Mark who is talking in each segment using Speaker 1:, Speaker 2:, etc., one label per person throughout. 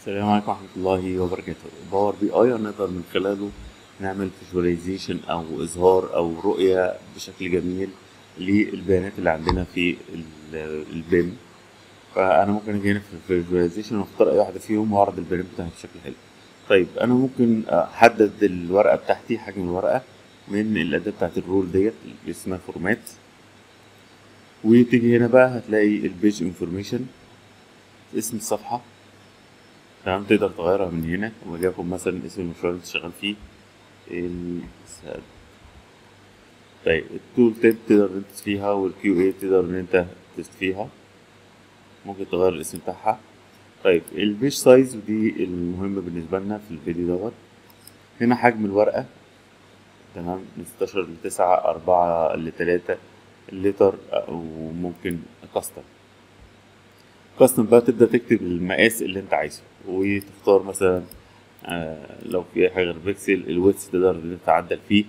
Speaker 1: السلام عليكم ورحمة الله وبركاته باور بي اي نقدر من خلاله نعمل فيجواليزيشن او اظهار او رؤية بشكل جميل للبيانات اللي عندنا في البيم فانا ممكن اجي هنا في الفيجواليزيشن واختار اي واحدة فيهم واعرض البيانات بتاعتي بشكل حلو طيب انا ممكن احدد الورقة بتاعتي حجم الورقة من الاداة بتاعت الرول ديت اللي اسمها فورمات وتيجي هنا بقى هتلاقي البيج انفورميشن اسم الصفحة تمام تقدر تغيرها من هنا وليكن مثلا اسم المشروع اللي انت شغال فيه السد طيب التول تيب تقدر تدوس فيها والكيو اي تقدر ان انت تدوس فيها ممكن تغير الاسم بتاعها طيب البيج سايز ودي المهمة بالنسبة لنا في الفيديو دوت هنا حجم الورقة تمام من ستاشر لتسعة أربعة لتلاتة الليتر وممكن كاستم كاستم بقى تبدأ تكتب المقاس اللي انت عايزه وتختار مثلا آه لو في اي حاجة غير بيكسل الويتس تقدر ان انت تعدل فيه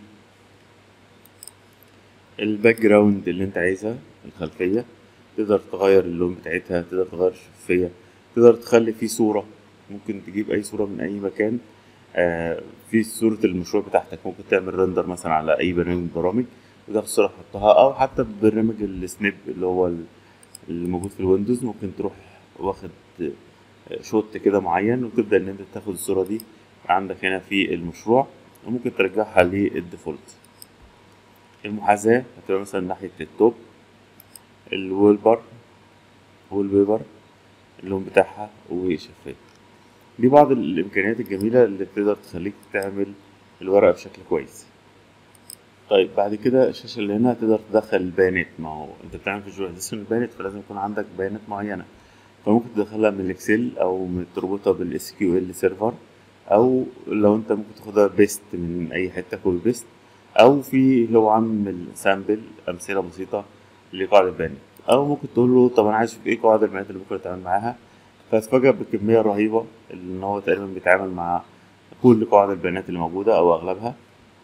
Speaker 1: الباك جراوند اللي انت عايزها الخلفية تقدر تغير اللون بتاعتها تقدر تغير الشفافية تقدر تخلي فيه صورة ممكن تجيب اي صورة من اي مكان آه في صورة المشروع بتاعتك ممكن تعمل رندر مثلا على اي برنامج من البرامج وتاخد صورة تحطها او حتى ببرنامج السنيب اللي هو اللي موجود في الويندوز ممكن تروح واخد شوت كده معين وتبدا ان انت تاخد الصوره دي عندك هنا في المشروع وممكن ترجعها للديفولت المحاذاه هتبقى مثلا ناحيه التوب الويلبر والبيبر اللون بتاعها وشفاف دي بعض الامكانيات الجميله اللي تقدر تخليك تعمل الورقه بشكل كويس طيب بعد كده الشاشه اللي هنا تقدر تدخل البيانات ما هو انت بتعمل فيجواليزيشن البيانات فلازم يكون عندك بيانات معينه فممكن تدخلها من الاكسل او تربطها بالاس كيو ال سيرفر او لو انت ممكن تاخدها بيست من اي حته كوبي بيست او في هو عامل سامبل امثله بسيطه لقاعده البيانات او ممكن تقول له طب انا عايز اشوف ايه قواعد البيانات اللي ممكن اتعامل معاها فهتفاجئ بكميه رهيبه ان هو تقريبا بيتعامل مع كل قواعد البيانات اللي موجوده او اغلبها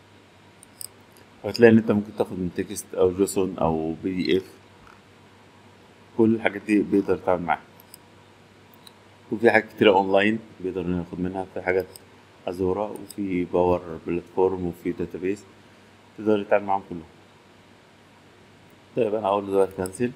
Speaker 1: هتلاقي ان انت ممكن تاخد من تكست او جيسون او بي دي اف كل الحاجات دي بيقدر يتعامل معاها وفي حاجات كتيرة اونلاين بيقدر ياخد منها في حاجات ازورا وفي باور بلاتفورم وفي داتابيس تقدر يتعامل معاهم كلهم طيب انا هقول له دلوقتي كنسل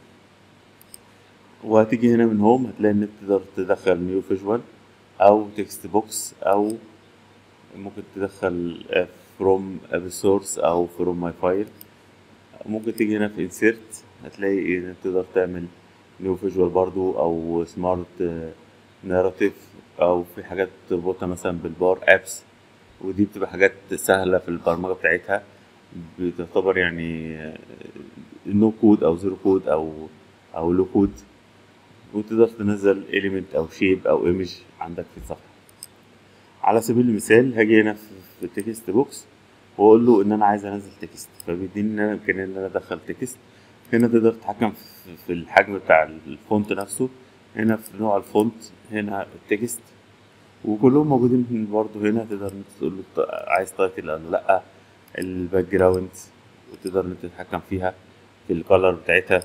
Speaker 1: وهتيجي هنا من هوم هتلاقي ان انت تقدر تدخل نيو فيجوال او تكست بوكس او ممكن تدخل فروم اب سورس او فروم ماي فايل ممكن تيجي هنا في انسيرت هتلاقي ان تقدر تعمل نيو فيجوال برضو او سمارت ناراتيف او في حاجات تربطها مثلا بالبار ابس ودي بتبقى حاجات سهله في البرمجه بتاعتها بتعتبر يعني نو كود او زيرو كود او او لو كود وتقدر تنزل اليمنت او شيب او ايمج عندك في الصفحه على سبيل المثال هاجي هنا في التكست بوكس واقول له ان انا عايز انزل تكست فبيديني ان انا امكانيه ان انا ادخل تكست هنا تقدر تتحكم في الحجم بتاع الفونت نفسه هنا في نوع الفونت هنا التكست وكلهم موجودين برضو هنا تقدر انت تقول له عايز تايتل ولا لا الباك جراوند وتقدر انت تتحكم فيها في الكالر بتاعتها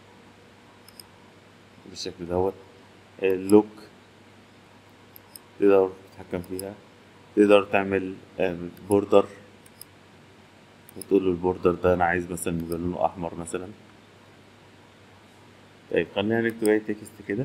Speaker 1: بالشكل دوت اللوك تقدر تتحكم فيها تقدر تعمل بوردر وتقول له البوردر ده انا عايز مثلا يبقى لونه احمر مثلا طيب خلينا نكتب اي تكست كده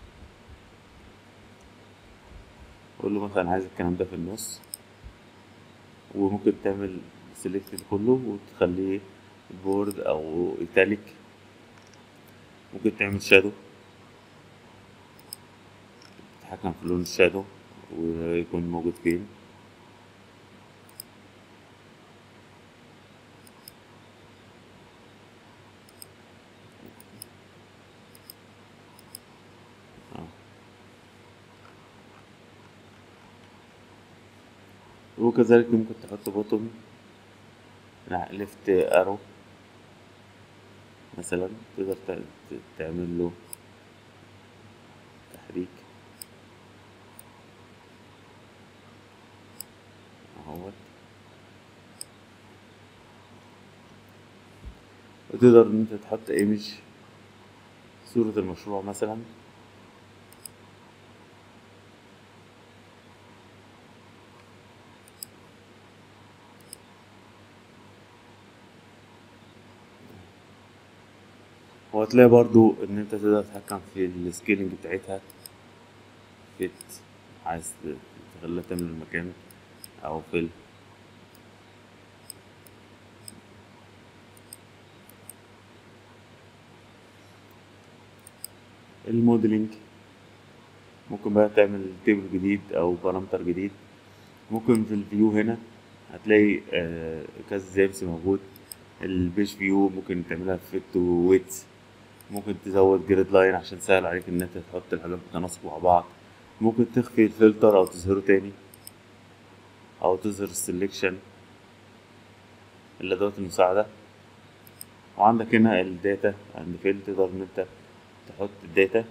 Speaker 1: اقول له مثلا عايز الكلام ده في النص وممكن تعمل سيلكت كله وتخليه بورد او ايتاليك ممكن تعمل شادو تتحكم في لون الشادو ويكون موجود فين وكذلك ممكن تحط بوتوم ليفت ارو مثلا تقدر تعمل له تحريك اهوت وتقدر ان انت تحط ايمج صورة المشروع مثلا وهتلاقي برضو ان انت تقدر تتحكم في السكيلنج بتاعتها فيت عايز تخليها تعمل المكان او في الموديلنج ممكن بقى تعمل تيبل جديد او بارامتر جديد ممكن في الفيو هنا هتلاقي آه، كذا زيبس موجود البيج فيو ممكن تعملها فيت ويت ممكن تزود جريد لاين عشان سهل عليك ان انت تحط الحاجات بتناسق مع بعض ممكن تخفي الفلتر او تظهره تاني او تظهر السلكشن الادوات المساعدة وعندك هنا الداتا عند فيل تقدر ان انت تحط الداتا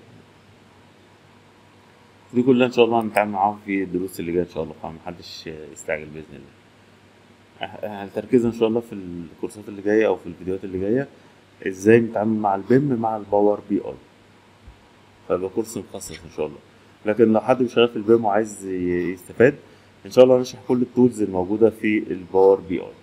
Speaker 1: دي كلها ان شاء الله هنتعامل معاهم في الدروس اللي جايه ان شاء الله فمحدش يستعجل باذن الله أه- التركيز ان شاء الله في الكورسات اللي جايه او في الفيديوهات اللي جايه ازاي نتعامل مع البيم مع الباور بي اي فيبقى كورس مخصص ان شاء الله لكن لو حد مش شغال في البيم وعايز ي- يستفاد ان شاء الله هنشرح كل التولز الموجوده في الباور بي اي